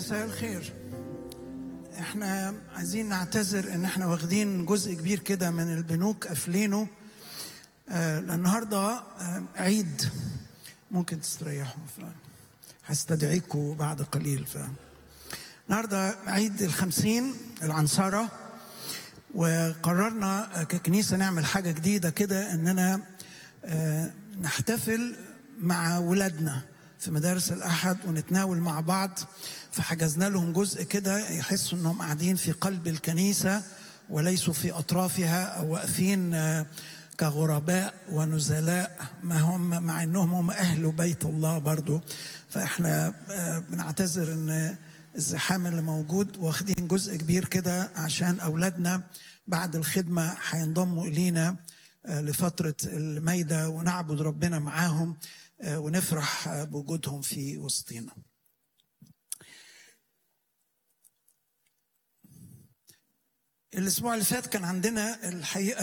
مساء الخير احنا عايزين نعتذر ان احنا واخدين جزء كبير كده من البنوك قافلينه آه لأن النهارده آه عيد ممكن تستريحوا ف- هستدعيكم بعد قليل ف النهارده عيد الخمسين العنصرة وقررنا ككنيسة نعمل حاجة جديدة كده إننا آه، نحتفل مع ولادنا في مدارس الأحد ونتناول مع بعض فحجزنا لهم جزء كده يحسوا إنهم قاعدين في قلب الكنيسة وليسوا في أطرافها أو واقفين آه، كغرباء ونزلاء ما هم مع انهم هم اهل بيت الله برضو فاحنا آه، بنعتذر ان الزحام اللي موجود واخدين جزء كبير كده عشان اولادنا بعد الخدمه هينضموا الينا آه، لفتره الميده ونعبد ربنا معاهم آه، ونفرح آه، بوجودهم في وسطينا. الاسبوع اللي فات كان عندنا الحقيقه